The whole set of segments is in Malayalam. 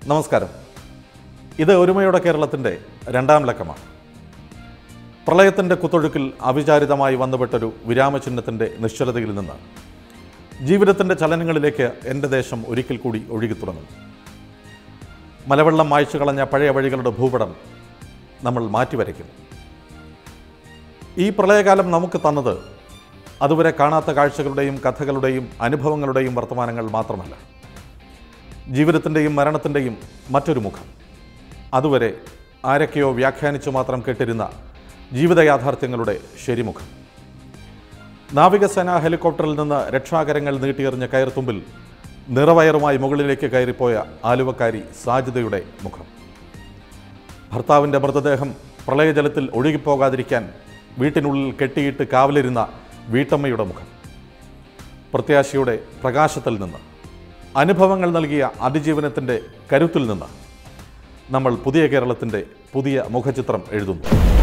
നമസ്കാരം ഇത് ഒരുമയുടെ കേരളത്തിൻ്റെ രണ്ടാം ലക്കമാണ് പ്രളയത്തിൻ്റെ കുത്തൊഴുക്കിൽ അവിചാരിതമായി വന്നുപെട്ടൊരു വിരാമചിഹ്നത്തിൻ്റെ നിശ്ചലതയിൽ നിന്ന് ജീവിതത്തിൻ്റെ ചലനങ്ങളിലേക്ക് എൻ്റെ ദേശം ഒരിക്കൽ കൂടി ഒഴുകിത്തുടങ്ങും മലവെള്ളം മായ്ച്ചു കളഞ്ഞ പഴയ വഴികളുടെ ഭൂപടം നമ്മൾ മാറ്റിവരയ്ക്കും ഈ പ്രളയകാലം നമുക്ക് തന്നത് അതുവരെ കാണാത്ത കാഴ്ചകളുടെയും കഥകളുടെയും അനുഭവങ്ങളുടെയും വർത്തമാനങ്ങൾ മാത്രമല്ല ജീവിതത്തിൻ്റെയും മരണത്തിൻ്റെയും മറ്റൊരു മുഖം അതുവരെ ആരൊക്കെയോ വ്യാഖ്യാനിച്ചു മാത്രം കേട്ടിരുന്ന ജീവിത യാഥാർത്ഥ്യങ്ങളുടെ ശരിമുഖം നാവികസേന ഹെലികോപ്റ്ററിൽ നിന്ന് രക്ഷാകരങ്ങൾ നീട്ടിയെറിഞ്ഞ കയർത്തുമ്പിൽ നിറവയറുമായി മുകളിലേക്ക് കയറിപ്പോയ ആലുവക്കാരി സാജിദയുടെ മുഖം ഭർത്താവിൻ്റെ മൃതദേഹം പ്രളയജലത്തിൽ ഒഴുകിപ്പോകാതിരിക്കാൻ വീട്ടിനുള്ളിൽ കെട്ടിയിട്ട് കാവലിരുന്ന വീട്ടമ്മയുടെ മുഖം പ്രത്യാശയുടെ പ്രകാശത്തിൽ നിന്ന് അനുഭവങ്ങൾ നൽകിയ അതിജീവനത്തിൻ്റെ കരുത്തിൽ നിന്ന് നമ്മൾ പുതിയ കേരളത്തിൻ്റെ പുതിയ മുഖചിത്രം എഴുതുന്നു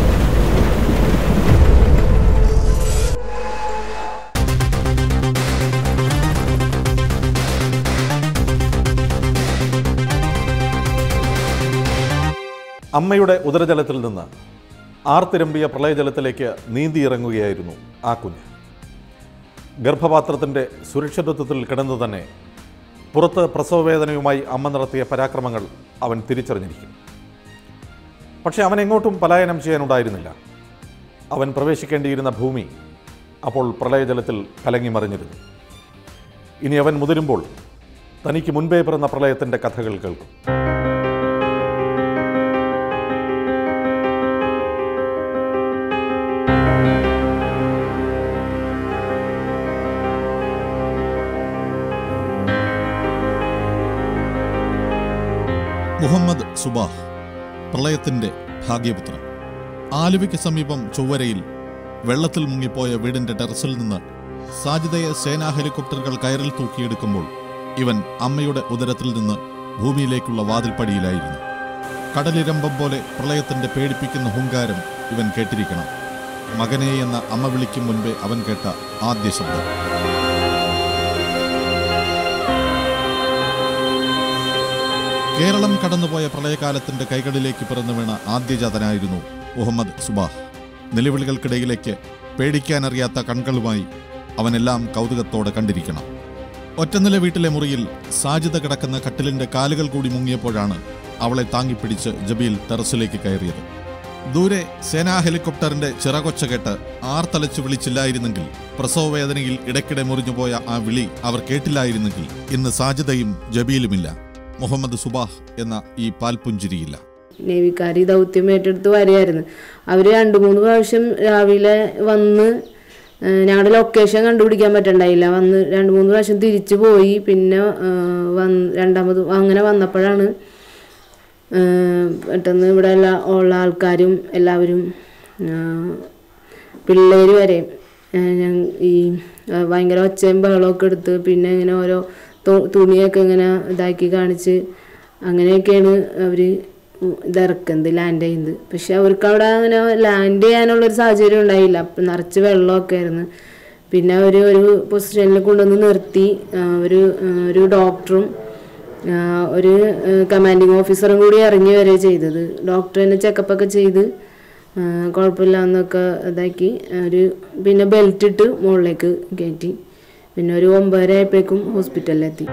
അമ്മയുടെ ഉദരജലത്തിൽ നിന്ന് ആർത്തിരമ്പിയ പ്രളയജലത്തിലേക്ക് നീന്തിയിറങ്ങുകയായിരുന്നു ആ കുഞ്ഞ് ഗർഭപാത്രത്തിൻ്റെ സുരക്ഷിതത്വത്തിൽ കിടന്നു തന്നെ പുറത്ത് പ്രസവവേദനയുമായി അമ്മ നടത്തിയ പരാക്രമങ്ങൾ അവൻ തിരിച്ചറിഞ്ഞിരിക്കും പക്ഷേ അവൻ എങ്ങോട്ടും പലായനം ചെയ്യാനുണ്ടായിരുന്നില്ല അവൻ പ്രവേശിക്കേണ്ടിയിരുന്ന ഭൂമി അപ്പോൾ പ്രളയജലത്തിൽ കലങ്ങി മറിഞ്ഞിരുന്നു ഇനി അവൻ മുതിരുമ്പോൾ തനിക്ക് മുൻപേ പിറന്ന പ്രളയത്തിൻ്റെ കഥകൾ കേൾക്കും മുഹമ്മദ് സുബാഹ് പ്രളയത്തിന്റെ ഭാഗ്യപുത്രൻ ആലുവയ്ക്ക് സമീപം ചൊവ്വരയിൽ വെള്ളത്തിൽ മുങ്ങിപ്പോയ വീടിന്റെ ടെറസിൽ നിന്ന് സാജിദയെ സേനാ ഹെലികോപ്റ്ററുകൾ കയറിൽ തൂക്കിയെടുക്കുമ്പോൾ ഇവൻ അമ്മയുടെ ഉദരത്തിൽ നിന്ന് ഭൂമിയിലേക്കുള്ള വാതിൽപ്പടിയിലായിരുന്നു കടലിരമ്പം പോലെ പ്രളയത്തിന്റെ പേടിപ്പിക്കുന്ന ഹുങ്കാരം ഇവൻ കേട്ടിരിക്കണം മകനെ എന്ന അമ്മ വിളിക്കും മുൻപേ അവൻ കേട്ട ആദ്യ ശബ്ദം കേരളം കടന്നുപോയ പ്രളയകാലത്തിന്റെ കൈകളിലേക്ക് പിറന്നു വീണ ആദ്യജാതനായിരുന്നു മുഹമ്മദ് സുബാഹ് നിലവിളികൾക്കിടയിലേക്ക് പേടിക്കാനറിയാത്ത കൺകളുമായി അവനെല്ലാം കൗതുകത്തോടെ കണ്ടിരിക്കണം ഒറ്റനില വീട്ടിലെ മുറിയിൽ സാജിത കിടക്കുന്ന കട്ടിലിന്റെ കാലുകൾ കൂടി മുങ്ങിയപ്പോഴാണ് അവളെ താങ്ങിപ്പിടിച്ച് ജബീൽ ടെറസിലേക്ക് കയറിയത് ദൂരെ സേനാ ഹെലികോപ്റ്ററിന്റെ ചിറകൊച്ച കേട്ട് ആർത്തലച്ച് വിളിച്ചില്ലായിരുന്നെങ്കിൽ പ്രസവവേദനയിൽ ഇടയ്ക്കിടെ മുറിഞ്ഞുപോയ ആ വിളി അവർ കേട്ടില്ലായിരുന്നെങ്കിൽ ഇന്ന് സാജിദയും ജബീലുമില്ല മുഹമ്മദ് സുബാഹ് എന്ന ഈ പാൽപുഞ്ചിരിയില്ല നേവിക്കാർ ഈ ദൗത്യം ഏറ്റെടുത്ത് വരികയായിരുന്നു അവർ രണ്ട് മൂന്ന് പ്രാവശ്യം രാവിലെ വന്ന് ഏഹ് ഞങ്ങളുടെ ലൊക്കേഷൻ കണ്ടുപിടിക്കാൻ പറ്റണ്ടായില്ല വന്ന് രണ്ട് മൂന്ന് പ്രാവശ്യം തിരിച്ചു പോയി പിന്നെ ഏഹ് വന്ന് രണ്ടാമത് അങ്ങനെ വന്നപ്പോഴാണ് ഏഹ് പെട്ടെന്ന് ഇവിടെ ഉള്ള ഉള്ള ആൾക്കാരും എല്ലാവരും പിള്ളേർ വരെ ഏഹ് ഞ- ഈ ഏഹ് ഭയങ്കര ഒച്ചയും ബഹളമൊക്കെ എടുത്ത് പിന്നെ ഇങ്ങനെ ഓരോ തു- തുണിയൊക്കെ ഇങ്ങനെ ഇതാക്കി കാണിച്ച് അങ്ങനെയൊക്കെയാണ് അവർ ഇതിറക്കുന്നത് ലാൻഡ് ചെയ്യുന്നത് പക്ഷെ അവർക്ക് അവിടെ അങ്ങനെ ലാൻഡ് ചെയ്യാനുള്ളൊരു സാഹചര്യം ഉണ്ടായില്ല അപ്പം നിറച്ച് വെള്ളമൊക്കെ ആയിരുന്നു പിന്നെ അവർ ഒരു പൊസിഷനിൽ കൊണ്ടുവന്ന് നിർത്തി ആ, ഒരു ആ, ഒരു ഡോക്ടറും ആ, ഒരു കമാൻഡിങ് ഓഫീസറും കൂടി ഇറങ്ങി വരെ ചെയ്തത് ഡോക്ടർ തന്നെ ചെക്കപ്പ് ഒക്കെ ചെയ്ത് ആ, കുഴപ്പമില്ല എന്നൊക്കെ ഇതാക്കി ഒരു പിന്നെ ബെൽറ്റ് ഇട്ട് മുകളിലേക്ക് കയറ്റി പിന്നെ ഒരു ഒമ്പതര ആയപ്പോഴേക്കും ഹോസ്പിറ്റലിലെത്തി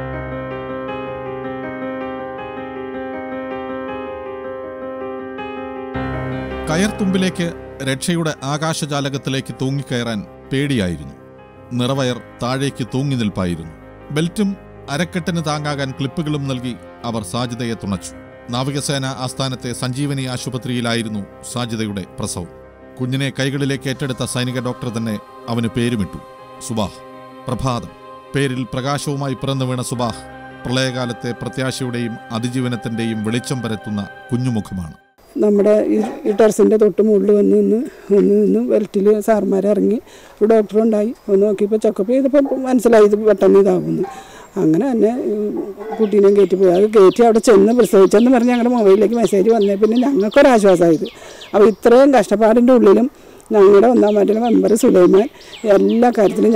കയർത്തുമ്പിലേക്ക് രക്ഷയുടെ ആകാശജാലകത്തിലേക്ക് തൂങ്ങിക്കയറാൻ പേടിയായിരുന്നു നിറവയർ താഴേക്ക് തൂങ്ങി നിൽപ്പായിരുന്നു ബെൽറ്റും അരക്കെട്ടിന് താങ്ങാകാൻ ക്ലിപ്പുകളും നൽകി അവർ സാജിദയെ തുണച്ചു നാവികസേന ആസ്ഥാനത്തെ സഞ്ജീവനി ആശുപത്രിയിലായിരുന്നു സാജിദയുടെ പ്രസവം കുഞ്ഞിനെ കൈകളിലേക്ക് ഏറ്റെടുത്ത സൈനിക ഡോക്ടർ തന്നെ അവന് പേരുമിട്ടു സുബാഹ് പ്രഭാതം പേരിൽ പ്രകാശവുമായി പിറന്നു വീണ സുബാഹ് പ്രളയകാലത്തെ പ്രത്യാശയുടെയും അതിജീവനത്തിന്റെയും വെളിച്ചം പരത്തുന്ന കുഞ്ഞുമുഖമാണ് നമ്മുടെ ഈ ഈ ടെറസിൻ്റെ തൊട്ട് മുകളിൽ വന്ന് നിന്ന് വന്ന് നിന്ന് ബെൽറ്റിൽ സാർമാർ ഇറങ്ങി ഒരു ഡോക്ടർ ഉണ്ടായി ഒന്ന് നോക്കിയപ്പോൾ ചെക്കപ്പ് ചെയ്തപ്പോൾ മനസ്സിലായി ഇത് പെട്ടെന്ന് ഇതാകുന്നു അങ്ങനെ തന്നെ ഈ കുട്ടീനെയും കയറ്റി പോയി അത് കയറ്റി അവിടെ ചെന്ന് പ്രസവിച്ചെന്ന് പറഞ്ഞ് ഞങ്ങളുടെ മൊബൈലിലേക്ക് മെസ്സേജ് വന്നേ പിന്നെ ഞങ്ങൾക്കൊരാശ്വാസമായത് അപ്പോൾ ഇത്രയും കഷ്ടപ്പാടിൻ്റെ ഉള്ളിലും ഞങ്ങളുടെ ഒന്നാം വാർഡിലെ മെമ്പർ സുലൈമാൻ എല്ലാ കാര്യത്തിലും ഞങ്ങളുടെ ഒപ്പം ഉണ്ടായി കയർത്തുമ്പിലേക്ക് രക്ഷയുടെ ആകാശജാലകത്തിലേക്ക് തൂങ്ങിക്കയറാൻ പേടിയായിരുന്നു നിറവയർ താഴേക്ക് തൂങ്ങി നിൽപ്പായിരുന്നു കുഞ്ഞിനെ കൈകളിലേക്ക് ഏറ്റെടുത്ത സൈനിക ഡോക്ടർ തന്നെ അവന് പേരുമിട്ടു സുബാഹ് പ്രഭാതം പേരിൽ പ്രകാശവുമായി പിറന്നു വീണ സുബാഹ് പ്രളയകാലത്തെ പ്രത്യാശയുടെയും അതിജീവനത്തിന്റെയും വെളിച്ചം പരത്തുന്ന കുഞ്ഞുമുഖമാണ്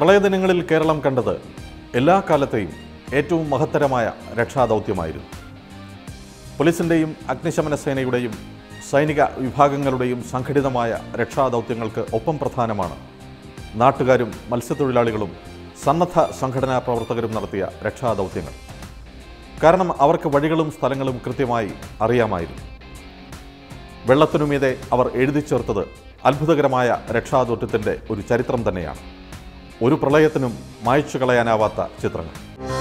പ്രളയദിനങ്ങളിൽ കേരളം കണ്ടത് എല്ലാ കാലത്തെയും ഏറ്റവും മഹത്തരമായ രക്ഷാദൗത്യമായിരുന്നു പോലീസിൻ്റെയും അഗ്നിശമന സേനയുടെയും സൈനിക വിഭാഗങ്ങളുടെയും സംഘടിതമായ രക്ഷാദൗത്യങ്ങൾക്ക് ഒപ്പം പ്രധാനമാണ് നാട്ടുകാരും മത്സ്യത്തൊഴിലാളികളും സന്നദ്ധ സംഘടനാ പ്രവർത്തകരും നടത്തിയ രക്ഷാദൗത്യങ്ങൾ കാരണം അവർക്ക് വഴികളും സ്ഥലങ്ങളും കൃത്യമായി അറിയാമായിരുന്നു വെള്ളത്തിനുമീതെ അവർ എഴുതി ചേർത്തത് അത്ഭുതകരമായ രക്ഷാദൗത്യത്തിൻ്റെ ഒരു ചരിത്രം തന്നെയാണ് ഒരു പ്രളയത്തിനും മായ്ച്ചു കളയാനാവാത്ത ചിത്രങ്ങൾ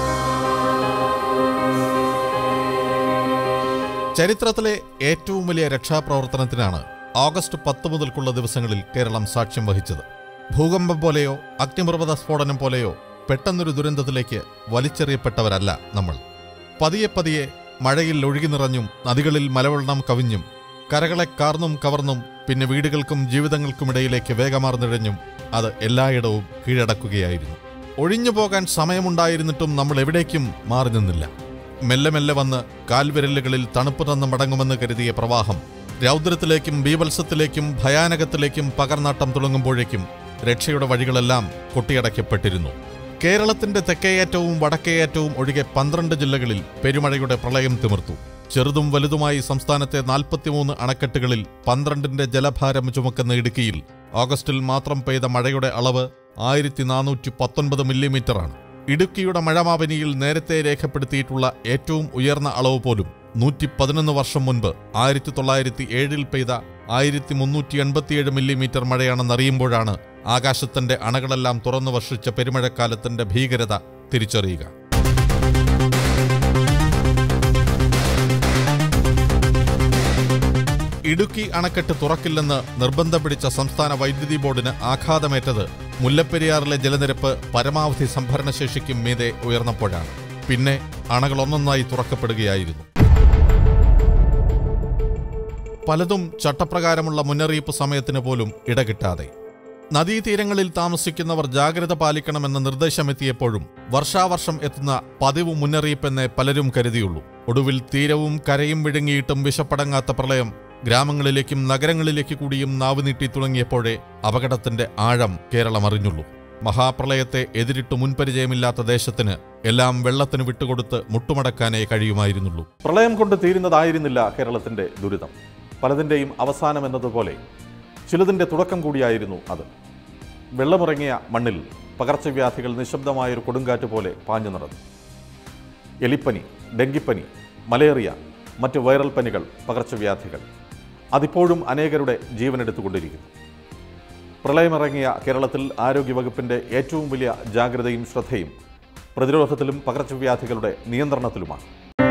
ചരിത്രത്തിലെ ഏറ്റവും വലിയ രക്ഷാപ്രവർത്തനത്തിനാണ് ഓഗസ്റ്റ് പത്ത് മുതൽക്കുള്ള ദിവസങ്ങളിൽ കേരളം സാക്ഷ്യം വഹിച്ചത് ഭൂകമ്പം പോലെയോ അഗ്നിപർവ്വത സ്ഫോടനം പോലെയോ പെട്ടെന്നൊരു ദുരന്തത്തിലേക്ക് വലിച്ചെറിയപ്പെട്ടവരല്ല നമ്മൾ പതിയെ പതിയെ മഴയിൽ ഒഴുകി നിറഞ്ഞും നദികളിൽ മലവെള്ളം കവിഞ്ഞും കരകളെ കാർന്നും കവർന്നും പിന്നെ വീടുകൾക്കും ജീവിതങ്ങൾക്കുമിടയിലേക്ക് വേഗമാർന്നിഴഞ്ഞും അത് എല്ലായിടവും കീഴടക്കുകയായിരുന്നു ഒഴിഞ്ഞു പോകാൻ സമയമുണ്ടായിരുന്നിട്ടും നമ്മൾ എവിടേക്കും മാറി നിന്നില്ല മെല്ലെ മെല്ലെ വന്ന് കാൽവിരലുകളിൽ തണുപ്പ് തന്ന് മടങ്ങുമെന്ന് കരുതിയ പ്രവാഹം രൗദ്രത്തിലേക്കും ബീവത്സത്തിലേക്കും ഭയാനകത്തിലേക്കും പകർനാട്ടം തുടങ്ങുമ്പോഴേക്കും രക്ഷയുടെ വഴികളെല്ലാം കൊട്ടിയടയ്ക്കപ്പെട്ടിരുന്നു കേരളത്തിന്റെ തെക്കേയറ്റവും വടക്കേയറ്റവും ഒഴികെ പന്ത്രണ്ട് ജില്ലകളിൽ പെരുമഴയുടെ പ്രളയം തിമിർത്തു ചെറുതും വലുതുമായി സംസ്ഥാനത്തെ നാൽപ്പത്തിമൂന്ന് അണക്കെട്ടുകളിൽ പന്ത്രണ്ടിന്റെ ജലഭാരം ചുമക്കുന്ന ഇടുക്കിയിൽ ഓഗസ്റ്റിൽ മാത്രം പെയ്ത മഴയുടെ അളവ് ആയിരത്തി നാനൂറ്റി പത്തൊൻപത് മില്ലിമീറ്ററാണ് ഇടുക്കിയുടെ മഴമാപനിയിൽ നേരത്തെ രേഖപ്പെടുത്തിയിട്ടുള്ള ഏറ്റവും ഉയർന്ന അളവ് പോലും നൂറ്റി പതിനൊന്ന് വർഷം മുൻപ് ആയിരത്തി തൊള്ളായിരത്തി ഏഴിൽ പെയ്ത ആയിരത്തി മുന്നൂറ്റി എൺപത്തിയേഴ് മില്ലിമീറ്റർ മഴയാണെന്നറിയുമ്പോഴാണ് ആകാശത്തിന്റെ അണകളെല്ലാം തുറന്നു വർഷിച്ച പെരുമഴക്കാലത്തിന്റെ ഭീകരത തിരിച്ചറിയുക ഇടുക്കി അണക്കെട്ട് തുറക്കില്ലെന്ന് നിർബന്ധം പിടിച്ച സംസ്ഥാന വൈദ്യുതി ബോർഡിന് ആഘാതമേറ്റത് മുല്ലപ്പെരിയാറിലെ ജലനിരപ്പ് പരമാവധി സംഭരണശേഷിക്കും മീതെ ഉയർന്നപ്പോഴാണ് പിന്നെ അണകളൊന്നൊന്നായി തുറക്കപ്പെടുകയായിരുന്നു പലതും ചട്ടപ്രകാരമുള്ള മുന്നറിയിപ്പ് സമയത്തിന് പോലും ഇടകിട്ടാതെ നദീതീരങ്ങളിൽ താമസിക്കുന്നവർ ജാഗ്രത പാലിക്കണമെന്ന നിർദ്ദേശമെത്തിയപ്പോഴും വർഷാവർഷം എത്തുന്ന പതിവ് മുന്നറിയിപ്പെന്നേ പലരും കരുതിയുള്ളൂ ഒടുവിൽ തീരവും കരയും വിഴുങ്ങിയിട്ടും വിശപ്പടങ്ങാത്ത പ്രളയം ഗ്രാമങ്ങളിലേക്കും നഗരങ്ങളിലേക്ക് കൂടിയും നാവ് നീട്ടി തുടങ്ങിയപ്പോഴേ അപകടത്തിന്റെ ആഴം കേരളം അറിഞ്ഞുള്ളൂ മഹാപ്രളയത്തെ എതിരിട്ട് മുൻപരിചയമില്ലാത്ത ദേശത്തിന് എല്ലാം വെള്ളത്തിന് വിട്ടുകൊടുത്ത് മുട്ടുമടക്കാനേ കഴിയുമായിരുന്നുള്ളൂ പ്രളയം കൊണ്ട് തീരുന്നതായിരുന്നില്ല കേരളത്തിൻ്റെ ദുരിതം പലതിൻ്റെയും അവസാനം എന്നതുപോലെ ചിലതിൻ്റെ തുടക്കം കൂടിയായിരുന്നു അത് വെള്ളമുറങ്ങിയ മണ്ണിൽ പകർച്ചവ്യാധികൾ നിശബ്ദമായൊരു കൊടുങ്കാറ്റ് പോലെ പാഞ്ഞു നടന്നു എലിപ്പനി ഡെങ്കിപ്പനി മലേറിയ മറ്റ് വൈറൽ പനികൾ പകർച്ചവ്യാധികൾ അതിപ്പോഴും അനേകരുടെ ജീവനെടുത്തുകൊണ്ടിരിക്കുന്നു പ്രളയമിറങ്ങിയ കേരളത്തിൽ ആരോഗ്യവകുപ്പിൻ്റെ ഏറ്റവും വലിയ ജാഗ്രതയും ശ്രദ്ധയും പ്രതിരോധത്തിലും പകർച്ചവ്യാധികളുടെ നിയന്ത്രണത്തിലുമാണ്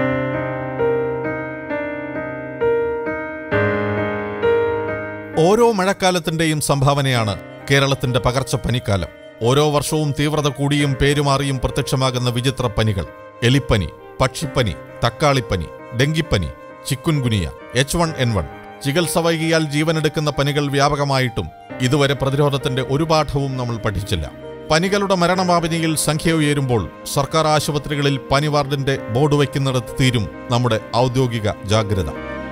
ഓരോ മഴക്കാലത്തിന്റെയും സംഭാവനയാണ് കേരളത്തിന്റെ പകർച്ചപ്പനിക്കാലം ഓരോ വർഷവും തീവ്രത കൂടിയും പേരുമാറിയും പ്രത്യക്ഷമാകുന്ന വിചിത്ര പനികൾ എലിപ്പനി പക്ഷിപ്പനി തക്കാളിപ്പനി ഡെങ്കിപ്പനി chikungunya H one N one ചികിത്സ വൈകിയാൽ ജീവനെടുക്കുന്ന പനികൾ വ്യാപകമായിട്ടും ഇതുവരെ പ്രതിരോധത്തിന്റെ ഒരു പാഠവും നമ്മൾ പഠിച്ചില്ല പനികളുടെ മരണമാപിനിയിൽ സംഖ്യ ഉയരുമ്പോൾ സർക്കാർ ആശുപത്രികളിൽ പനി വാർഡിന്റെ ബോർഡ് വയ്ക്കുന്നിടത്ത് തീരും നമ്മുടെ ഔദ്യോഗിക ജാഗ്രത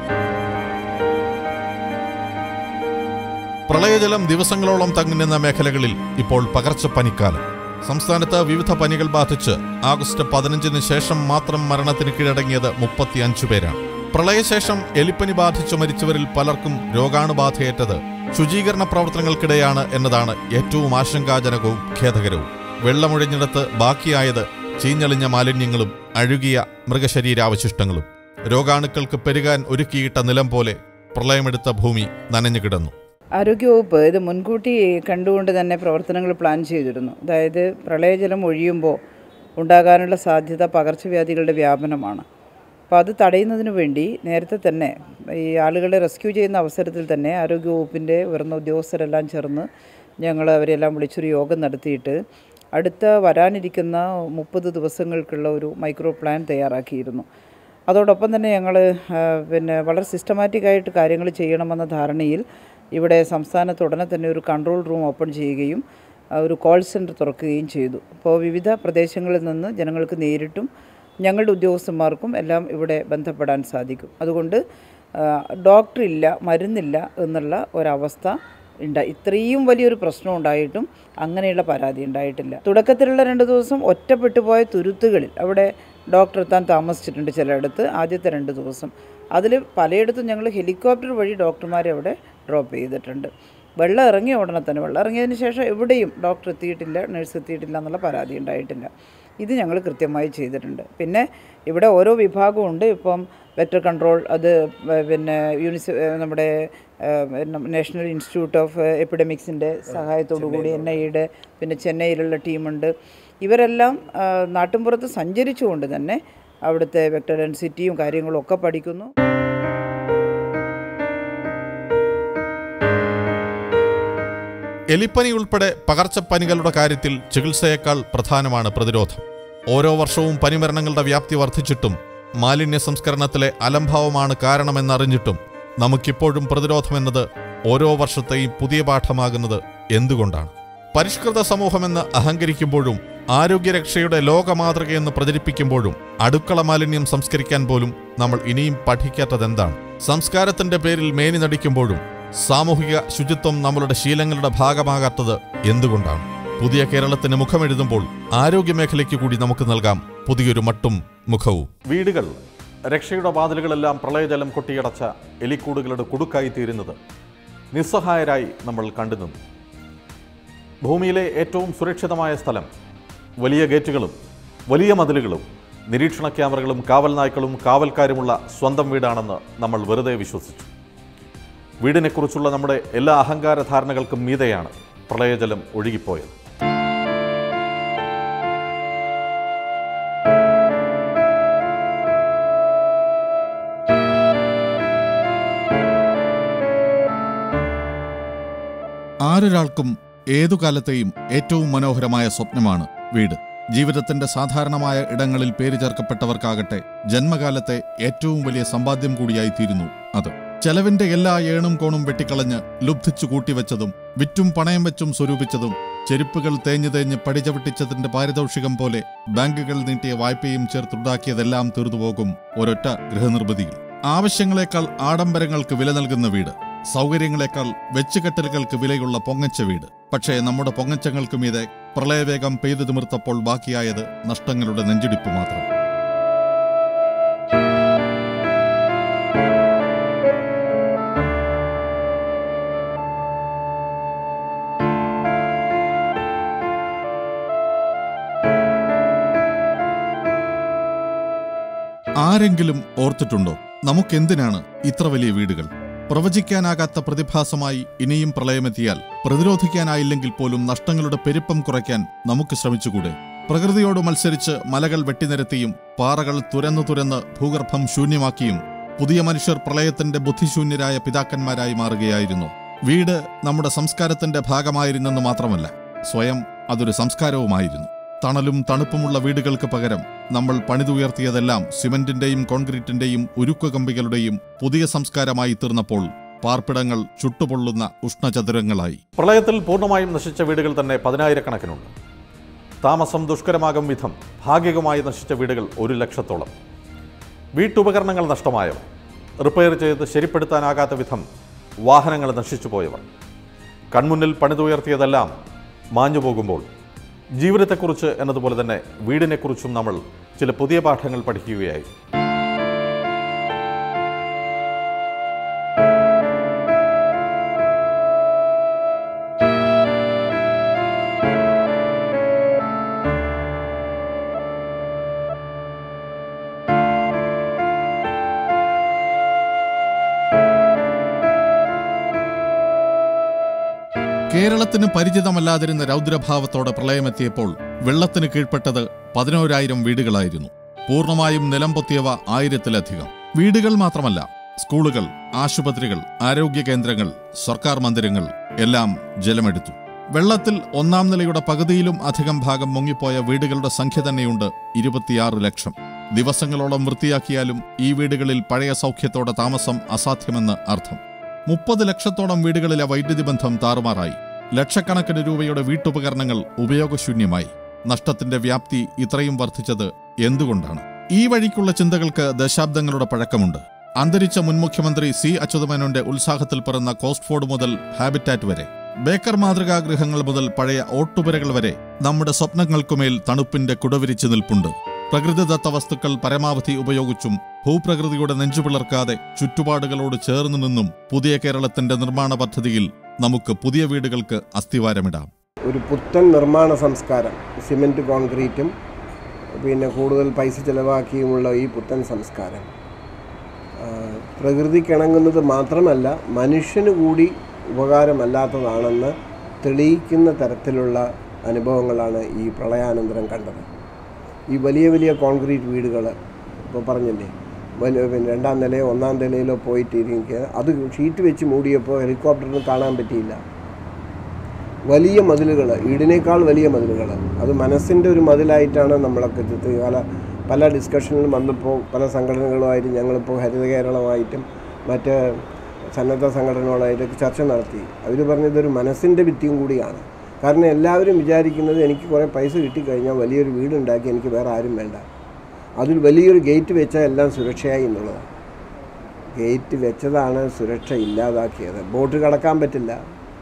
പ്രളയജലം ദിവസങ്ങളോളം തങ്ങിനിന്ന മേഖലകളിൽ ഇപ്പോൾ പകർച്ചപ്പനിക്കാലം സംസ്ഥാനത്ത് വിവിധ പനികൾ ബാധിച്ച് ആഗസ്റ്റ് പതിനഞ്ചിന് ശേഷം മാത്രം മരണത്തിന് കീഴടങ്ങിയത് മുപ്പത്തിയഞ്ചു പേരാണ് പ്രളയശേഷം എലിപ്പനി ബാധിച്ചു മരിച്ചവരിൽ പലർക്കും രോഗാണുബാധയേറ്റത് ശുചീകരണ പ്രവർത്തനങ്ങൾക്കിടെയാണ് എന്നതാണ് ഏറ്റവും ആശങ്കാജനകവും ഖേദകരവും വെള്ളമൊഴിഞ്ഞിടത്ത് ബാക്കിയായത് ചീഞ്ഞളിഞ്ഞ മാലിന്യങ്ങളും അഴുകിയ മൃഗശരീരാവശിഷ്ടങ്ങളും രോഗാണുക്കൾക്ക് പെരുകാൻ ഒരുക്കിയിട്ട നിലം പോലെ പ്രളയമെടുത്ത ഭൂമി നനഞ്ഞു കിടന്നു ആരോഗ്യവകുപ്പ് ഇത് മുൻകൂട്ടി കണ്ടുകൊണ്ട് തന്നെ പ്രവർത്തനങ്ങൾ പ്ലാൻ ചെയ്തിരുന്നു അതായത് പ്രളയജലം ഒഴിയുമ്പോൾ ഉണ്ടാകാനുള്ള സാധ്യത പകർച്ചവ്യാധികളുടെ വ്യാപനമാണ് അപ്പോൾ അത് തടയുന്നതിന് വേണ്ടി നേരത്തെ തന്നെ ഈ ആളുകളെ റെസ്ക്യൂ ചെയ്യുന്ന അവസരത്തിൽ തന്നെ ആരോഗ്യവകുപ്പിൻ്റെ ഉയർന്ന ഉദ്യോഗസ്ഥരെല്ലാം ചേർന്ന് ഞങ്ങൾ അവരെല്ലാം വിളിച്ചൊരു യോഗം നടത്തിയിട്ട് അടുത്ത വരാനിരിക്കുന്ന മുപ്പത് ദിവസങ്ങൾക്കുള്ള ഒരു മൈക്രോ പ്ലാൻ തയ്യാറാക്കിയിരുന്നു അതോടൊപ്പം തന്നെ ഞങ്ങൾ പിന്നെ വളരെ സിസ്റ്റമാറ്റിക്കായിട്ട് കാര്യങ്ങൾ ചെയ്യണമെന്ന ധാരണയിൽ ഇവിടെ സംസ്ഥാനത്ത് ഉടനെ തന്നെ ഒരു കൺട്രോൾ റൂം ഓപ്പൺ ചെയ്യുകയും ആ, ഒരു കോൾ സെൻറ്റർ തുറക്കുകയും ചെയ്തു അപ്പോൾ വിവിധ പ്രദേശങ്ങളിൽ നിന്ന് ജനങ്ങൾക്ക് നേരിട്ടും ഞങ്ങളുടെ ഉദ്യോഗസ്ഥന്മാർക്കും എല്ലാം ഇവിടെ ബന്ധപ്പെടാൻ സാധിക്കും അതുകൊണ്ട് ആ, ഡോക്ടർ ഇല്ല മരുന്നില്ല എന്നുള്ള ഒരവസ്ഥ ഉണ്ടായി ഇത്രയും വലിയൊരു പ്രശ്നം ഉണ്ടായിട്ടും അങ്ങനെയുള്ള പരാതി ഉണ്ടായിട്ടില്ല തുടക്കത്തിലുള്ള രണ്ട് ദിവസം ഒറ്റപ്പെട്ടു പോയ തുരുത്തുകളിൽ അവിടെ ഡോക്ടർ എത്താൻ താമസിച്ചിട്ടുണ്ട് ചിലയിടത്ത് ആദ്യത്തെ രണ്ട് ദിവസം അതിൽ പലയിടത്തും ഞങ്ങൾ ഹെലികോപ്റ്റർ വഴി ഡോക്ടർമാരെ അവിടെ ഡ്രോപ്പ് ചെയ്തിട്ടുണ്ട് വെള്ളം ഇറങ്ങിയ ഉടനെ തന്നെ വെള്ളം ഇറങ്ങിയതിന് ശേഷം എവിടെയും ഡോക്ടർ എത്തിയിട്ടില്ല നഴ്സ് എത്തിയിട്ടില്ല എന്നുള്ള പരാതി ഉണ്ടായിട്ടില്ല ഇത് ഞങ്ങൾ കൃത്യമായി ചെയ്തിട്ടുണ്ട് പിന്നെ ഇവിടെ ഓരോ വിഭാഗമുണ്ട് ഇപ്പം വെക്ടർ കൺട്രോൾ അത് വ- പിന്നെ യൂണിസെ ഏഹ് നമ്മുടെ ഏഹ് നാഷണൽ ഇൻസ്റ്റിറ്റ്യൂട്ട് ഓഫ് എപ്പിഡമിക്സിൻ്റെ സഹായത്തോടു കൂടി എൻ ഐയുടെ പിന്നെ ചെന്നൈയിലുള്ള ടീമുണ്ട് ഇവരെല്ലാം ആ, നാട്ടിൻപുറത്ത് സഞ്ചരിച്ചുകൊണ്ട് തന്നെ അവിടുത്തെ വെക്ടർ ഡെൻസിറ്റിയും കാര്യങ്ങളും ഒക്കെ പഠിക്കുന്നു എലിപ്പനി ഉൾപ്പെടെ പകർച്ചപ്പനികളുടെ കാര്യത്തിൽ ചികിത്സയേക്കാൾ പ്രധാനമാണ് പ്രതിരോധം ഓരോ വർഷവും പനിമരണങ്ങളുടെ വ്യാപ്തി വർദ്ധിച്ചിട്ടും മാലിന്യ സംസ്കരണത്തിലെ അലംഭാവമാണ് കാരണമെന്നറിഞ്ഞിട്ടും നമുക്കിപ്പോഴും പ്രതിരോധമെന്നത് ഓരോ വർഷത്തെയും പുതിയ പാഠമാകുന്നത് എന്തുകൊണ്ടാണ് പരിഷ്കൃത സമൂഹമെന്ന് അഹങ്കരിക്കുമ്പോഴും ആരോഗ്യരക്ഷയുടെ ലോകമാതൃകയെന്ന് പ്രചരിപ്പിക്കുമ്പോഴും അടുക്കള മാലിന്യം സംസ്കരിക്കാൻ പോലും നമ്മൾ ഇനിയും പഠിക്കാത്തതെന്താണ് സംസ്കാരത്തിന്റെ പേരിൽ മേനി നടിക്കുമ്പോഴും സാമൂഹിക ശുചിത്വം നമ്മളുടെ ശീലങ്ങളുടെ ഭാഗമാകാത്തത് എന്തുകൊണ്ടാണ് പുതിയ കേരളത്തിന് മുഖമെഴുതുമ്പോൾ ആരോഗ്യമേഖലയ്ക്ക് കൂടി നമുക്ക് നൽകാം പുതിയൊരു മട്ടും മുഖവും വീടുകൾ രക്ഷയുടെ വാതിലുകളെല്ലാം പ്രളയജലം കൊട്ടിയടച്ച എലിക്കൂടുകളുടെ കുടുക്കായി തീരുന്നത് നിസ്സഹായരായി നമ്മൾ കണ്ടുനിന്നു ഭൂമിയിലെ ഏറ്റവും സുരക്ഷിതമായ സ്ഥലം വലിയ ഗേറ്റുകളും വലിയ മതിലുകളും നിരീക്ഷണ ക്യാമറകളും കാവൽ നായ്ക്കളും കാവൽക്കാരുമുള്ള സ്വന്തം വീടാണെന്ന് നമ്മൾ വെറുതെ വിശ്വസിച്ചു വീടിനെക്കുറിച്ചുള്ള നമ്മുടെ എല്ലാ അഹങ്കാര ധാരണകൾക്കും മീതെയാണ് പ്രളയജലം ഒഴുകിപ്പോയത് ആരൊരാൾക്കും ഏതു കാലത്തെയും ഏറ്റവും മനോഹരമായ സ്വപ്നമാണ് വീട് ജീവിതത്തിന്റെ സാധാരണമായ ഇടങ്ങളിൽ പേര് ചേർക്കപ്പെട്ടവർക്കാകട്ടെ ജന്മകാലത്തെ ഏറ്റവും വലിയ സമ്പാദ്യം കൂടിയായി തീരുന്നു അത് ചെലവിന്റെ എല്ലാ ഏണും കോണും വെട്ടിക്കളഞ്ഞ് ലുബ്ധിച്ചു കൂട്ടിവെച്ചതും വിറ്റും പണയം വെച്ചും സ്വരൂപിച്ചതും ചെരുപ്പുകൾ തേഞ്ഞു തേഞ്ഞ് പടിചവിട്ടിച്ചതിന്റെ പാരിതോഷികം പോലെ ബാങ്കുകൾ നീട്ടിയ വായ്പയും ചേർത്തുണ്ടാക്കിയതെല്ലാം തീർന്നുപോകും ഒരൊറ്റ ഗൃഹനിർമ്മിതിയിൽ ആവശ്യങ്ങളെക്കാൾ ആഡംബരങ്ങൾക്ക് വില നൽകുന്ന വീട് സൗകര്യങ്ങളെക്കാൾ വെച്ചുകെട്ടലുകൾക്ക് വിലയുള്ള പൊങ്ങച്ച വീട് പക്ഷേ നമ്മുടെ പൊങ്ങച്ചങ്ങൾക്ക് മീതെ പ്രളയവേഗം പെയ്തു തിമിർത്തപ്പോൾ ബാക്കിയായത് നഷ്ടങ്ങളുടെ നെഞ്ചിടിപ്പ് മാത്രം ആരെങ്കിലും ഓർത്തിട്ടുണ്ടോ നമുക്കെന്തിനാണ് ഇത്ര വലിയ വീടുകൾ പ്രവചിക്കാനാകാത്ത പ്രതിഭാസമായി ഇനിയും പ്രളയമെത്തിയാൽ പ്രതിരോധിക്കാനായില്ലെങ്കിൽ പോലും നഷ്ടങ്ങളുടെ പെരുപ്പം കുറയ്ക്കാൻ നമുക്ക് ശ്രമിച്ചുകൂടെ പ്രകൃതിയോട് മത്സരിച്ച് മലകൾ വെട്ടിനിരത്തിയും പാറകൾ തുരന്നു തുരന്ന് ഭൂഗർഭം ശൂന്യമാക്കിയും പുതിയ മനുഷ്യർ പ്രളയത്തിന്റെ ബുദ്ധിശൂന്യരായ പിതാക്കന്മാരായി മാറുകയായിരുന്നു വീട് നമ്മുടെ സംസ്കാരത്തിന്റെ ഭാഗമായിരുന്നെന്ന് മാത്രമല്ല സ്വയം അതൊരു സംസ്കാരവുമായിരുന്നു തണലും തണുപ്പുമുള്ള വീടുകൾക്ക് പകരം നമ്മൾ പണിതുയർത്തിയതെല്ലാം സിമന്റിന്റെയും കോൺക്രീറ്റിന്റെയും ഉരുക്കുകമ്പികളുടെയും പുതിയ സംസ്കാരമായി തീർന്നപ്പോൾ പാർപ്പിടങ്ങൾ ചുട്ടുപൊള്ളുന്ന ഉഷ്ണചതുരങ്ങളായി പ്രളയത്തിൽ പൂർണ്ണമായും നശിച്ച വീടുകൾ തന്നെ പതിനായിരക്കണക്കിനുണ്ട് താമസം ദുഷ്കരമാകും വിധം ഭാഗികമായി നശിച്ച വീടുകൾ ഒരു ലക്ഷത്തോളം വീട്ടുപകരണങ്ങൾ നഷ്ടമായവർ റിപ്പയർ ചെയ്ത് ശരിപ്പെടുത്താനാകാത്ത വിധം വാഹനങ്ങൾ നശിച്ചു പോയവർ കൺമുന്നിൽ പണിതുയർത്തിയതെല്ലാം മാഞ്ഞു പോകുമ്പോൾ ജീവിതത്തെക്കുറിച്ച് എന്നതുപോലെ തന്നെ വീടിനെക്കുറിച്ചും നമ്മൾ ചില പുതിയ പാഠങ്ങൾ പഠിക്കുകയായി കേരളത്തിന് പരിചിതമല്ലാതിരുന്ന രൗദ്രഭാവത്തോടെ പ്രളയമെത്തിയപ്പോൾ വെള്ളത്തിന് കീഴ്പ്പെട്ടത് പതിനോരായിരം വീടുകളായിരുന്നു പൂർണ്ണമായും നിലം പൊത്തിയവ ആയിരത്തിലധികം വീടുകൾ മാത്രമല്ല സ്കൂളുകൾ ആശുപത്രികൾ ആരോഗ്യ കേന്ദ്രങ്ങൾ സർക്കാർ മന്ദിരങ്ങൾ എല്ലാം ജലമെടുത്തു വെള്ളത്തിൽ ഒന്നാം നിലയുടെ പകുതിയിലും അധികം ഭാഗം മുങ്ങിപ്പോയ വീടുകളുടെ സംഖ്യ തന്നെയുണ്ട് ഇരുപത്തിയാറ് ലക്ഷം ദിവസങ്ങളോളം വൃത്തിയാക്കിയാലും ഈ വീടുകളിൽ പഴയ സൗഖ്യത്തോടെ താമസം അസാധ്യമെന്ന് അർത്ഥം മുപ്പത് ലക്ഷത്തോളം വീടുകളിലെ വൈദ്യുതി ബന്ധം താറുമാറായി ലക്ഷക്കണക്കിന് രൂപയുടെ വീട്ടുപകരണങ്ങൾ ഉപയോഗശൂന്യമായി നഷ്ടത്തിന്റെ വ്യാപ്തി ഇത്രയും വർദ്ധിച്ചത് എന്തുകൊണ്ടാണ് ഈ വഴിക്കുള്ള ചിന്തകൾക്ക് ദശാബ്ദങ്ങളുടെ പഴക്കമുണ്ട് അന്തരിച്ച മുൻ മുഖ്യമന്ത്രി സി അച്യുതമേനോന്റെ ഉത്സാഹത്തിൽ പിറന്ന കോസ്റ്റ്ഫോർഡ് മുതൽ ഹാബിറ്റാറ്റ് വരെ ബേക്കർ മാതൃകാ ഗൃഹങ്ങൾ മുതൽ പഴയ ഓട്ടുപുരകൾ വരെ നമ്മുടെ സ്വപ്നങ്ങൾക്കുമേൽ തണുപ്പിന്റെ കുടവിരിച്ചു നിൽപ്പുണ്ട് പ്രകൃതിദത്ത വസ്തുക്കൾ പരമാവധി ഉപയോഗിച്ചും ഭൂപ്രകൃതിയുടെ നെഞ്ചുപിളർക്കാതെ ചുറ്റുപാടുകളോട് ചേർന്നു നിന്നും പുതിയ കേരളത്തിന്റെ നിർമ്മാണ പദ്ധതിയിൽ നമുക്ക് പുതിയ വീടുകൾക്ക് അസ്ഥിവാരമിടാം ഒരു പുത്തൻ നിർമ്മാണ സംസ്കാരം സിമൻറ്റ് കോൺക്രീറ്റും പിന്നെ കൂടുതൽ പൈസ ചിലവാക്കിയുമുള്ള ഈ പുത്തൻ സംസ്കാരം ആ, പ്രകൃതിക്കിണങ്ങുന്നത് മാത്രമല്ല മനുഷ്യന് കൂടി ഉപകാരമല്ലാത്തതാണെന്ന് തെളിയിക്കുന്ന തരത്തിലുള്ള അനുഭവങ്ങളാണ് ഈ പ്രളയാനന്തരം കണ്ടത് ഈ വലിയ വലിയ കോൺക്രീറ്റ് വീടുകൾ ഇപ്പോൾ പറഞ്ഞില്ലേ വലിയ പിന്നെ രണ്ടാം നിലയോ ഒന്നാം നിലയിലോ പോയിട്ട് ഇരിക്കുക അത് ഷീറ്റ് വെച്ച് മൂടിയപ്പോൾ ഹെലികോപ്റ്ററിന് കാണാൻ പറ്റിയില്ല വലിയ മതിലുകൾ ഈടിനേക്കാൾ വലിയ മതിലുകൾ അത് മനസ്സിൻ്റെ ഒരു മതിലായിട്ടാണ് നമ്മളൊക്കെ ഇത് പല പല ഡിസ്കഷനിലും വന്നപ്പോൾ പല സംഘടനകളുമായിട്ട് ഞങ്ങളിപ്പോൾ ഹരിത കേരളമായിട്ടും മറ്റ് സന്നദ്ധ സംഘടനകളുമായിട്ടൊക്കെ ചർച്ച നടത്തി അവർ പറഞ്ഞത് ഒരു മനസ്സിൻ്റെ ഭിത്തിയും കൂടിയാണ് കാരണം എല്ലാവരും വിചാരിക്കുന്നത് എനിക്ക് കുറേ പൈസ കിട്ടിക്കഴിഞ്ഞാൽ വലിയൊരു വീടുണ്ടാക്കി എനിക്ക് വേറെ ആരും വേണ്ട അതിൽ വലിയൊരു ഗേറ്റ് വെച്ചാൽ എല്ലാം സുരക്ഷയായി എന്നുള്ളതാണ് ഗേറ്റ് വെച്ചതാണ് സുരക്ഷ ഇല്ലാതാക്കിയത് ബോട്ട് കടക്കാൻ പറ്റില്ല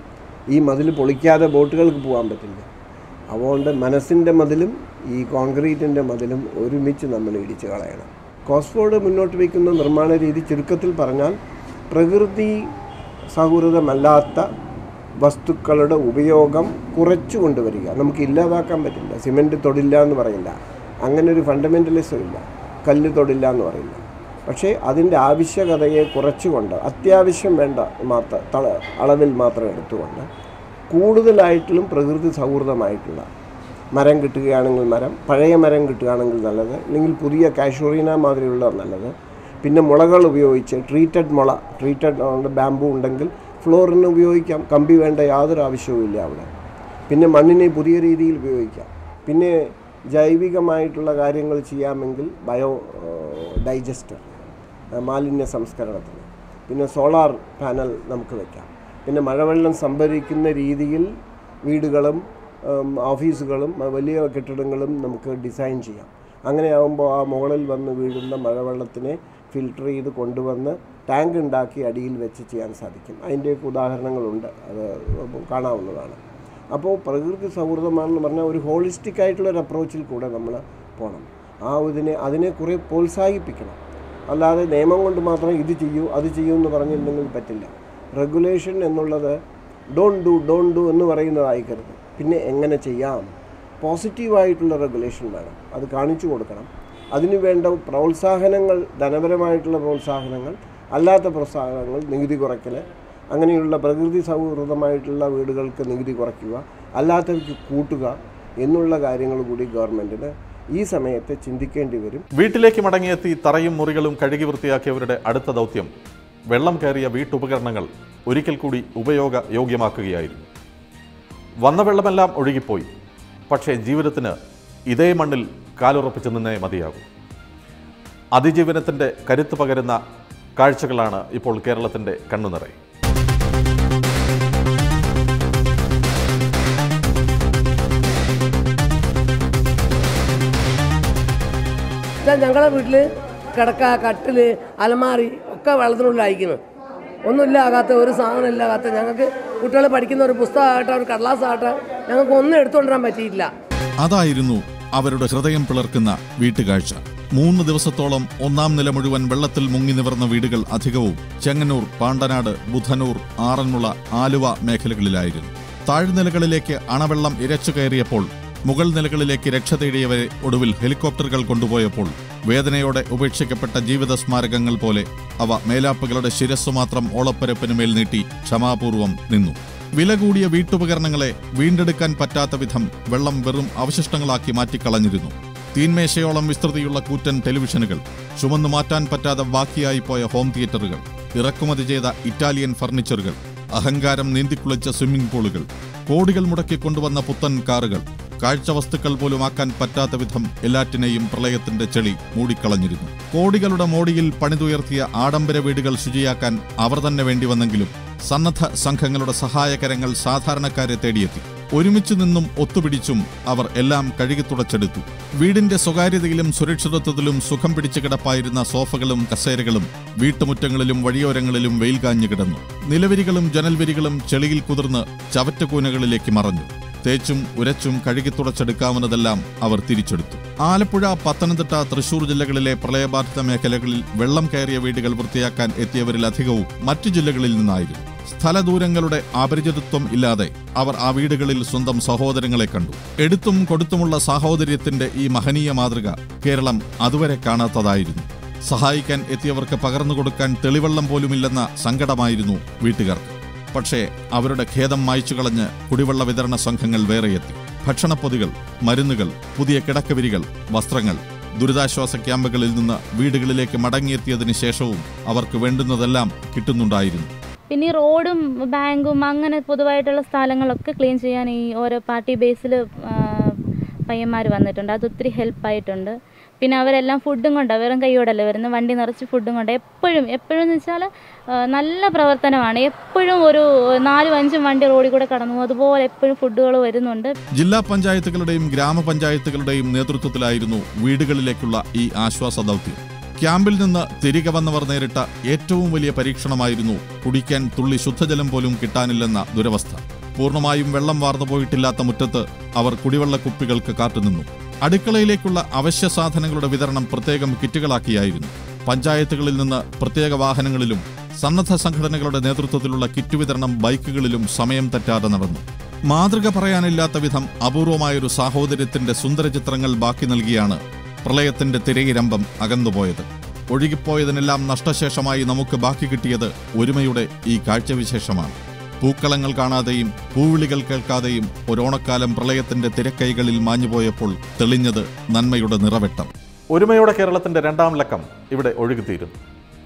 ഈ മതിൽ പൊളിക്കാതെ ബോട്ടുകൾക്ക് പോകാൻ പറ്റില്ല അതുകൊണ്ട് മനസ്സിൻ്റെ മതിലും ഈ കോൺക്രീറ്റിൻ്റെ മതിലും ഒരുമിച്ച് നമ്മൾ ഇടിച്ചു കളയണം കോസ്ഫോർഡ് മുന്നോട്ട് വയ്ക്കുന്ന നിർമ്മാണ രീതി ചുരുക്കത്തിൽ പറഞ്ഞാൽ പ്രകൃതി സൗഹൃദമല്ലാത്ത വസ്തുക്കളുടെ ഉപയോഗം കുറച്ചു കൊണ്ടുവരിക നമുക്ക് ഇല്ലാതാക്കാൻ പറ്റില്ല സിമൻറ്റ് തൊടില്ല എന്ന് പറയില്ല അങ്ങനെ ഒരു ഫണ്ടമെൻ്റലിസം ഇല്ല കല്ല് തൊടില്ല എന്ന് പറയില്ല പക്ഷേ അതിൻ്റെ ആവശ്യകതയെ കുറച്ചുകൊണ്ട് അത്യാവശ്യം വേണ്ട മാത്രം തള അളവിൽ മാത്രം എടുത്തുകൊണ്ട് കൂടുതലായിട്ടും പ്രകൃതി സൗഹൃദമായിട്ടുള്ള മരം കിട്ടുകയാണെങ്കിൽ മരം പഴയ മരം കിട്ടുകയാണെങ്കിൽ നല്ലത് അല്ലെങ്കിൽ പുതിയ കാഷ്വറീന മാതിരിയുള്ള നല്ലത് പിന്നെ മുളകൾ ഉപയോഗിച്ച് ട്രീറ്റഡ് മുള ട്രീറ്റഡ് കൊണ്ട് ബാമ്പു ഉണ്ടെങ്കിൽ ഫ്ലോറിന് ഉപയോഗിക്കാം കമ്പി വേണ്ട യാതൊരു ആവശ്യവും ഇല്ല അവിടെ പിന്നെ മണ്ണിനെ പുതിയ രീതിയിൽ ഉപയോഗിക്കാം പിന്നെ ജൈവികമായിട്ടുള്ള കാര്യങ്ങൾ ചെയ്യാമെങ്കിൽ ബയോ ഡൈജസ്റ്റർ മാലിന്യ സംസ്കരണത്തിന് പിന്നെ സോളാർ പാനൽ നമുക്ക് വയ്ക്കാം പിന്നെ മഴവെള്ളം സംഭരിക്കുന്ന രീതിയിൽ വീടുകളും ഉം, ഓഫീസുകളും അഹ് വലിയ കെട്ടിടങ്ങളും നമുക്ക് ഡിസൈൻ ചെയ്യാം അങ്ങനെയാകുമ്പോൾ ആ മുകളിൽ വന്ന് വീഴുന്ന മഴവെള്ളത്തിനെ ഫിൽട്ടർ ചെയ്ത് കൊണ്ടുവന്ന് ടാങ്ക് ഉണ്ടാക്കി അടിയിൽ വെച്ച് ചെയ്യാൻ സാധിക്കും അതിൻ്റെയൊക്കെ ഉദാഹരണങ്ങളുണ്ട് അത് കാണാവുന്നതാണ് അപ്പോൾ പ്രകൃതി സൗഹൃദമാണെന്ന് പറഞ്ഞാൽ ഒരു ഹോളിസ്റ്റിക് ആയിട്ടുള്ള ഒരു അപ്രോച്ചിൽ കൂടെ നമ്മൾ പോകണം ആ ഇതിനെ അതിനെ കുറേ പ്രോത്സാഹിപ്പിക്കണം അല്ലാതെ നിയമം കൊണ്ട് മാത്രം ഇത് ചെയ്യൂ അത് ചെയ്യൂ എന്ന് പറഞ്ഞിട്ടുണ്ടെങ്കിൽ പറ്റില്ല റെഗുലേഷൻ എന്നുള്ളത് ഡോൺ ഡു ഡോൺ ഡു എന്ന് പറയുന്നതായിക്കരുത് പിന്നെ എങ്ങനെ ചെയ്യാം പോസിറ്റീവായിട്ടുള്ള റെഗുലേഷൻ വേണം അത് കാണിച്ചു കൊടുക്കണം അതിനു വേണ്ട പ്രോത്സാഹനങ്ങൾ ധനപരമായിട്ടുള്ള പ്രോത്സാഹനങ്ങൾ അല്ലാത്ത പ്രോത്സാഹനങ്ങൾ നികുതി കുറയ്ക്കൽ അങ്ങനെയുള്ള പ്രകൃതി സൗഹൃദമായിട്ടുള്ള വീടുകൾക്ക് നികുതി കുറയ്ക്കുക അല്ലാത്തവയ്ക്ക് കൂട്ടുക എന്നുള്ള കാര്യങ്ങൾ കൂടി ഗവൺമെൻറ്റിന് ഈ സമയത്ത് ചിന്തിക്കേണ്ടി വരും വീട്ടിലേക്ക് മടങ്ങിയെത്തി തറയും മുറികളും കഴുകി വൃത്തിയാക്കിയവരുടെ അടുത്ത ദൗത്യം വെള്ളം കയറിയ വീട്ടുപകരണങ്ങൾ ഒരിക്കൽ കൂടി ഉപയോഗ യോഗ്യമാക്കുകയായിരുന്നു വന്ന വെള്ളമെല്ലാം ഒഴുകിപ്പോയി പക്ഷേ ജീവിതത്തിന് ഇതേ മണ്ണിൽ കാലുറപ്പിച്ച് നിന്നേ മതിയാകൂ അതിജീവനത്തിൻ്റെ കരുത്ത് പകരുന്ന കാഴ്ചകളാണ് ഇപ്പോൾ കേരളത്തിൻ്റെ കണ്ണുനിറയെ വെച്ചാൽ ഞങ്ങളുടെ വീട്ടിൽ കിടക്ക കട്ടിൽ അലമാറി ഒക്കെ വെള്ളത്തിനുള്ളിലായിരിക്കുന്നു ഒന്നുമില്ലാകാത്ത ഒരു സാധനം ഇല്ലാകാത്ത ഞങ്ങൾക്ക് കുട്ടികൾ പഠിക്കുന്ന ഒരു പുസ്തകമാകട്ടെ ഒരു കടലാസാകട്ടെ ഞങ്ങൾക്ക് ഒന്നും എടുത്തുകൊണ്ടുവരാൻ പറ്റിയിട്ടില്ല അതായിരുന്നു അവരുടെ ഹൃദയം പിളർക്കുന്ന വീട്ടുകാഴ്ച മൂന്ന് ദിവസത്തോളം ഒന്നാം നില മുഴുവൻ വെള്ളത്തിൽ മുങ്ങി നിവർന്ന വീടുകൾ അധികവും ചെങ്ങന്നൂർ പാണ്ടനാട് ബുധനൂർ ആറന്മുള ആലുവ മേഖലകളിലായിരുന്നു താഴ്നിലകളിലേക്ക് അണവെള്ളം ഇരച്ചു കയറിയപ്പോൾ മുകൾ നിലകളിലേക്ക് രക്ഷ തേടിയവരെ ഒടുവിൽ ഹെലികോപ്റ്ററുകൾ കൊണ്ടുപോയപ്പോൾ വേദനയോടെ ഉപേക്ഷിക്കപ്പെട്ട ജീവിത സ്മാരകങ്ങൾ പോലെ അവ മേലാപ്പുകളുടെ ശിരസ്സു മാത്രം ഓളപ്പരപ്പിനുമേൽ നീട്ടി ക്ഷമാപൂർവം നിന്നു വില കൂടിയ വീട്ടുപകരണങ്ങളെ വീണ്ടെടുക്കാൻ പറ്റാത്ത വിധം വെള്ളം വെറും അവശിഷ്ടങ്ങളാക്കി മാറ്റിക്കളഞ്ഞിരുന്നു തീന്മേശയോളം വിസ്തൃതിയുള്ള കൂറ്റൻ ടെലിവിഷനുകൾ ചുമന്നു മാറ്റാൻ പറ്റാതെ ബാക്കിയായി പോയ ഹോം തിയേറ്ററുകൾ ഇറക്കുമതി ചെയ്ത ഇറ്റാലിയൻ ഫർണിച്ചറുകൾ അഹങ്കാരം നീന്തിക്കുളിച്ച സ്വിമ്മിംഗ് പൂളുകൾ കോടികൾ മുടക്കി കൊണ്ടുവന്ന പുത്തൻ കാറുകൾ കാഴ്ച വസ്തുക്കൾ പോലും ആക്കാൻ പറ്റാത്ത വിധം എല്ലാറ്റിനെയും പ്രളയത്തിന്റെ ചെളി മൂടിക്കളഞ്ഞിരുന്നു കോടികളുടെ മോടിയിൽ പണിതുയർത്തിയ ആഡംബര വീടുകൾ ശുചിയാക്കാൻ അവർ തന്നെ വേണ്ടി വന്നെങ്കിലും സന്നദ്ധ സംഘങ്ങളുടെ സഹായകരങ്ങൾ സാധാരണക്കാരെ തേടിയെത്തി ഒരുമിച്ച് നിന്നും ഒത്തുപിടിച്ചും അവർ എല്ലാം കഴുകിത്തുടച്ചെടുത്തു വീടിന്റെ സ്വകാര്യതയിലും സുരക്ഷിതത്വത്തിലും സുഖം പിടിച്ചു കിടപ്പായിരുന്ന സോഫകളും കസേരകളും വീട്ടുമുറ്റങ്ങളിലും വഴിയോരങ്ങളിലും വെയിൽ കാഞ്ഞു കിടന്നു നിലവിരികളും ജനൽവിരികളും ചെളിയിൽ കുതിർന്ന് ചവറ്റുകൂനകളിലേക്ക് മറഞ്ഞു തേച്ചും ഉരച്ചും കഴുകിത്തുടച്ചെടുക്കാവുന്നതെല്ലാം അവർ തിരിച്ചെടുത്തു ആലപ്പുഴ പത്തനംതിട്ട തൃശൂർ ജില്ലകളിലെ പ്രളയബാധിത മേഖലകളിൽ വെള്ളം കയറിയ വീടുകൾ വൃത്തിയാക്കാൻ എത്തിയവരിലധികവും മറ്റു ജില്ലകളിൽ നിന്നായിരുന്നു സ്ഥലദൂരങ്ങളുടെ അപരിചിതത്വം ഇല്ലാതെ അവർ ആ വീടുകളിൽ സ്വന്തം സഹോദരങ്ങളെ കണ്ടു എടുത്തും കൊടുത്തുമുള്ള സാഹോദര്യത്തിന്റെ ഈ മഹനീയ മാതൃക കേരളം അതുവരെ കാണാത്തതായിരുന്നു സഹായിക്കാൻ എത്തിയവർക്ക് പകർന്നു കൊടുക്കാൻ തെളിവെള്ളം പോലുമില്ലെന്ന സങ്കടമായിരുന്നു വീട്ടുകാർക്ക് പക്ഷേ അവരുടെ ഖേദം മായ്ച്ചു കളഞ്ഞ് കുടിവെള്ള വിതരണ സംഘങ്ങൾ വേറെയെത്തി ഭക്ഷണപ്പൊതികൾ മരുന്നുകൾ പുതിയ കിടക്കവിരികൾ വസ്ത്രങ്ങൾ ദുരിതാശ്വാസ ക്യാമ്പുകളിൽ നിന്ന് വീടുകളിലേക്ക് മടങ്ങിയെത്തിയതിനു ശേഷവും അവർക്ക് വേണ്ടുന്നതെല്ലാം കിട്ടുന്നുണ്ടായിരുന്നു പിന്നെ ഈ റോഡും ബാങ്കും അങ്ങനെ പൊതുവായിട്ടുള്ള സ്ഥലങ്ങളൊക്കെ ക്ലീൻ ചെയ്യാൻ ഈ ഓരോ പാർട്ടി ബേസിൽ പയ്യന്മാർ വന്നിട്ടുണ്ട് അത് ഒത്തിരി ഹെൽപ്പായിട്ടുണ്ട് പിന്നെ അവരെല്ലാം ഫുഡും കൊണ്ടാണ് വെറും കൈയോടല്ല വരുന്നത് വണ്ടി നിറച്ച് ഫുഡും കൊണ്ട് എപ്പോഴും എപ്പോഴും എന്ന് വെച്ചാൽ നല്ല പ്രവർത്തനമാണ് എപ്പോഴും ഒരു നാലും അഞ്ചും വണ്ടി റോഡിൽ കൂടെ കടന്നു പോകും അതുപോലെ എപ്പോഴും ഫുഡുകൾ വരുന്നുണ്ട് ജില്ലാ പഞ്ചായത്തുകളുടെയും ഗ്രാമപഞ്ചായത്തുകളുടെയും നേതൃത്വത്തിലായിരുന്നു വീടുകളിലേക്കുള്ള ഈ ആശ്വാസ ദൗത്യം ക്യാമ്പിൽ നിന്ന് തിരികെ വന്നവർ നേരിട്ട ഏറ്റവും വലിയ പരീക്ഷണമായിരുന്നു കുടിക്കാൻ തുള്ളി ശുദ്ധജലം പോലും കിട്ടാനില്ലെന്ന ദുരവസ്ഥ പൂർണ്ണമായും വെള്ളം വാർന്നു പോയിട്ടില്ലാത്ത മുറ്റത്ത് അവർ കുടിവെള്ള കുപ്പികൾക്ക് കാത്തുനിന്നു അടുക്കളയിലേക്കുള്ള അവശ്യ സാധനങ്ങളുടെ വിതരണം പ്രത്യേകം കിറ്റുകളാക്കിയായിരുന്നു പഞ്ചായത്തുകളിൽ നിന്ന് പ്രത്യേക വാഹനങ്ങളിലും സന്നദ്ധ സംഘടനകളുടെ നേതൃത്വത്തിലുള്ള കിറ്റ് വിതരണം ബൈക്കുകളിലും സമയം തെറ്റാതെ നടന്നു മാതൃക പറയാനില്ലാത്ത വിധം അപൂർവമായൊരു സാഹോദര്യത്തിന്റെ സുന്ദര ചിത്രങ്ങൾ ബാക്കി നൽകിയാണ് പ്രളയത്തിന്റെ തിരയിരമ്പം അകന്നുപോയത് ഒഴുകിപ്പോയതിനെല്ലാം നഷ്ടശേഷമായി നമുക്ക് ബാക്കി കിട്ടിയത് ഒരുമയുടെ ഈ കാഴ്ചവിശേഷമാണ് പൂക്കളങ്ങൾ കാണാതെയും പൂവിളികൾ കേൾക്കാതെയും ഒരോണക്കാലം പ്രളയത്തിന്റെ തിരക്കൈകളിൽ മാഞ്ഞുപോയപ്പോൾ തെളിഞ്ഞത് നന്മയുടെ നിറവെട്ടം ഒരുമയോടെ കേരളത്തിൻ്റെ രണ്ടാം ലക്കം ഇവിടെ ഒഴുകിത്തീരുന്നു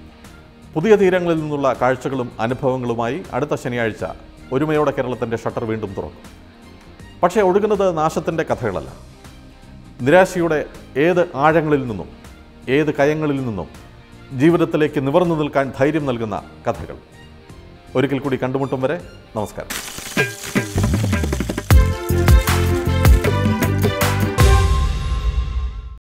പുതിയ തീരങ്ങളിൽ നിന്നുള്ള കാഴ്ചകളും അനുഭവങ്ങളുമായി അടുത്ത ശനിയാഴ്ച ഒരുമയോടെ കേരളത്തിൻ്റെ ഷട്ടർ വീണ്ടും തുറക്കും പക്ഷേ ഒഴുകുന്നത് നാശത്തിൻ്റെ കഥകളല്ല നിരാശയുടെ ഏത് ആഴങ്ങളിൽ നിന്നും ഏത് കയങ്ങളിൽ നിന്നും ജീവിതത്തിലേക്ക് നിവർന്നു നിൽക്കാൻ ധൈര്യം നൽകുന്ന കഥകൾ ഒരിക്കൽ കൂടി കണ്ടുമുട്ടും വരെ നമസ്കാരം